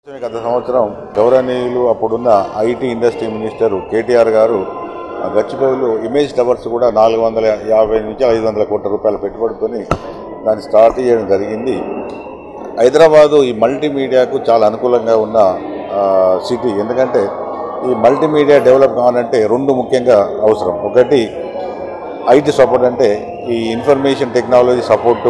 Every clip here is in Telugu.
గత సంవత్సరం గౌరవనీయులు అప్పుడున్న ఐటీ ఇండస్ట్రీ మినిస్టర్ కేటీఆర్ గారు ఆ, గచ్చిబౌలిలో ఇమేజ్ టవర్స్ కూడా నాలుగు వందల యాభై నుంచి ఐదు వందల కోట్ల రూపాయల పెట్టుబడితోని దాన్ని స్టార్ట్ చేయడం జరిగింది హైదరాబాదు ఈ మల్టీమీడియాకు చాలా అనుకూలంగా ఉన్న ఆ, సిటీ ఎందుకంటే ఈ మల్టీమీడియా డెవలప్ కావాలంటే రెండు ముఖ్యంగా అవసరం ఒకటి ఐటీ సపోర్ట్ అంటే ఈ ఇన్ఫర్మేషన్ టెక్నాలజీ సపోర్టు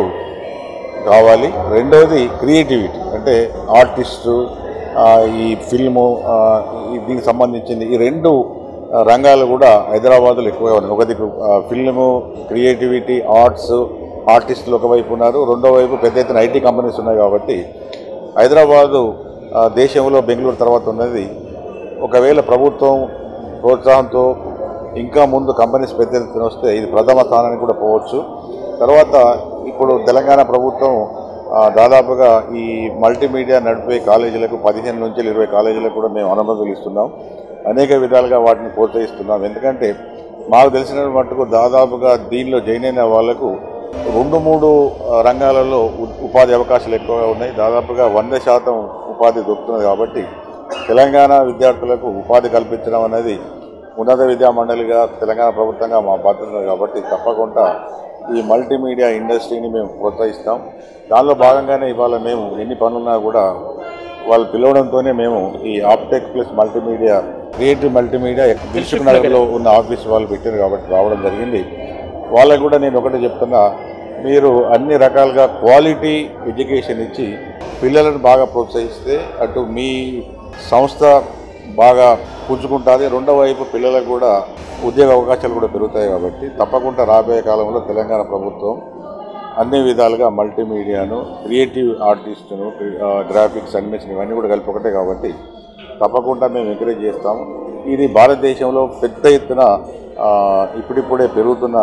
కావాలి రెండవది క్రియేటివిటీ అంటే ఆర్టిస్టు ఆ, ఈ ఫిల్ము ఆ, ఈ దీనికి సంబంధించింది ఈ రెండు ఆ, రంగాలు కూడా హైదరాబాద్లో ఎక్కువగా ఉన్నాయి ఒకటి ఆ, ఫిల్ము క్రియేటివిటీ ఆర్ట్స్ ఆర్టిస్టులు ఒకవైపు ఉన్నారు రెండో వైపు పెద్ద ఎత్తున ఐటీ కంపెనీస్ ఉన్నాయి కాబట్టి హైదరాబాదు ఆ, దేశంలో బెంగళూరు తర్వాత ఉన్నది ఒకవేళ ప్రభుత్వం ప్రోత్సాహంతో ఇంకా ముందు కంపెనీస్ పెద్ద ఎత్తున వస్తే ఇది ప్రథమ స్థానానికి కూడా పోవచ్చు తర్వాత ఇప్పుడు తెలంగాణ ప్రభుత్వం ఆ, దాదాపుగా ఈ మల్టీమీడియా నడిపే కాలేజీలకు పదిహేను నుంచి ఇరవై కాలేజీలకు కూడా మేము అనుమతులు ఇస్తున్నాం అనేక విధాలుగా వాటిని ప్రోత్సహిస్తున్నాం ఎందుకంటే మాకు తెలిసిన మట్టుకు దాదాపుగా దీనిలో జాయిన్ అయిన వాళ్లకు రెండు మూడు ఆ, రంగాలలో ఉ- ఉపాధి అవకాశాలు ఎక్కువగా ఉన్నాయి దాదాపుగా వంద శాతం ఉపాధి దొరుకుతున్నది కాబట్టి తెలంగాణ విద్యార్థులకు ఉపాధి కల్పించడం అనేది ఉన్నత విద్యా మండలిగా తెలంగాణ ప్రభుత్వంగా మా బాధ్యత కాబట్టి తప్పకుండా ఈ మల్టీమీడియా ఇండస్ట్రీని మేము ప్రోత్సహిస్తాం దానిలో భాగంగానే ఇవాళ మేము ఎన్ని పనులున్నా కూడా వాళ్ళు పిలవడంతోనే మేము ఈ Aptech plus multimedia creative multimedia Dilsukh నగర్లో ఉన్న ఆఫీస్ వాళ్ళు పెట్టారు కాబట్టి రావడం జరిగింది వాళ్ళకు కూడా నేను ఒకటే చెప్తున్నా మీరు అన్ని రకాలుగా క్వాలిటీ ఎడ్యుకేషన్ ఇచ్చి పిల్లలను బాగా ప్రోత్సహిస్తే అటు మీ సంస్థ బాగా పుంజుకుంటుంది రెండో వైపు పిల్లలకు కూడా ఉద్యోగ అవకాశాలు కూడా పెరుగుతాయి కాబట్టి తప్పకుండా రాబోయే కాలంలో తెలంగాణ ప్రభుత్వం అన్ని విధాలుగా మల్టీమీడియాను క్రియేటివ్ ఆర్టిస్టును ఆ, గ్రాఫిక్స్ అనిమేషన్ ఇవన్నీ కూడా కలిపి ఒకటే కాబట్టి తప్పకుండా మేము ఎంకరేజ్ చేస్తాము ఇది భారతదేశంలో పెద్ద ఎత్తున ఆ, ఇప్పుడిప్పుడే పెరుగుతున్న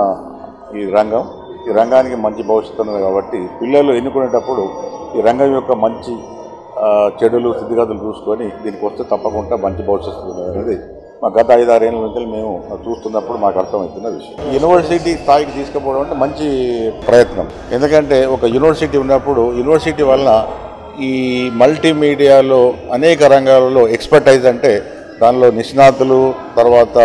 ఈ రంగం ఈ రంగానికి మంచి భవిష్యత్తు ఉన్నది కాబట్టి పిల్లలు ఎన్నుకునేటప్పుడు ఈ రంగం యొక్క మంచి ఆ, చెడులు స్థితిగతులు చూసుకొని దీనికి వస్తే తప్పకుండా మంచి భవిష్యత్తు ఉన్నది అనేది మా గత ఐదారేళ్ళ నుంచి మేము చూస్తున్నప్పుడు మాకు అర్థమవుతున్న విషయం యూనివర్సిటీ స్థాయికి తీసుకుపోవడం అంటే మంచి ప్రయత్నం ఎందుకంటే ఒక యూనివర్సిటీ ఉన్నప్పుడు యూనివర్సిటీ వలన ఈ మల్టీమీడియాలో అనేక రంగాలలో ఎక్స్పర్టైజ్ అంటే దానిలో నిష్ణాతులు తర్వాత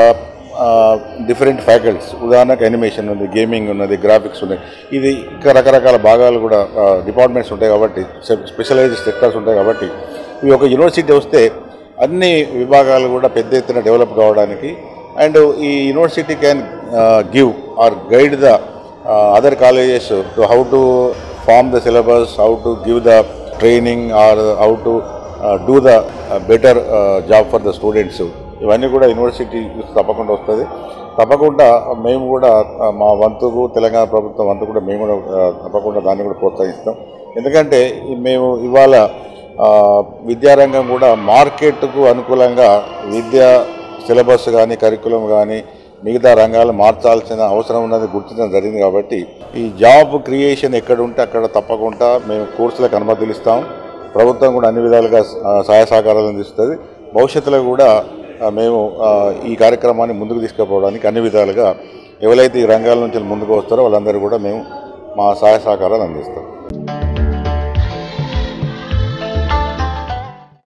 డిఫరెంట్ ఫ్యాకల్టీస్ ఉదాహరణకు యానిమేషన్ ఉంది గేమింగ్ ఉన్నది గ్రాఫిక్స్ ఉన్నాయి ఇది ఇంకా రకరకాల భాగాలు కూడా డిపార్ట్మెంట్స్ ఉంటాయి కాబట్టి స్పెషలైజ్డ్ సెక్టర్స్ ఉంటాయి కాబట్టి ఈ ఒక యూనివర్సిటీ వస్తే అన్ని విభాగాలు కూడా పెద్ద ఎత్తున డెవలప్ కావడానికి అండ్ ఈ university can give or guide the other colleges to how to form the syllabus how to give the training or how to do the better job for the students ఇవన్నీ కూడా యూనివర్సిటీ తప్పకుండా వస్తుంది తప్పకుండా మేము కూడా ఆ, మా వంతుకు తెలంగాణ ప్రభుత్వం వంతు కూడా మేము కూడా ఆ, తప్పకుండా దాన్ని కూడా ప్రోత్సహిస్తాం ఎందుకంటే ఈ మేము ఇవాళ ఆ, విద్యారంగం కూడా మార్కెట్కు అనుకూలంగా విద్యా సిలబస్ కానీ కరికులం కానీ మిగతా రంగాలు మార్చాల్సిన అవసరం ఉన్నది గుర్తించడం జరిగింది కాబట్టి ఈ జాబ్ క్రియేషన్ ఎక్కడ ఉంటే అక్కడ తప్పకుండా మేము కోర్సులకు అనుమతులు ఇస్తాం ప్రభుత్వం కూడా అన్ని విధాలుగా ఆ, సహాయ సహకారాలు అందిస్తుంది భవిష్యత్తులో కూడా ఆ, మేము ఆ, ఈ కార్యక్రమాన్ని ముందుకు తీసుకుపోవడానికి అన్ని విధాలుగా ఎవరైతే ఈ రంగాల నుంచి ముందుకు వస్తారో వాళ్ళందరూ కూడా మేము మా సహాయ సహకారాలు అందిస్తాం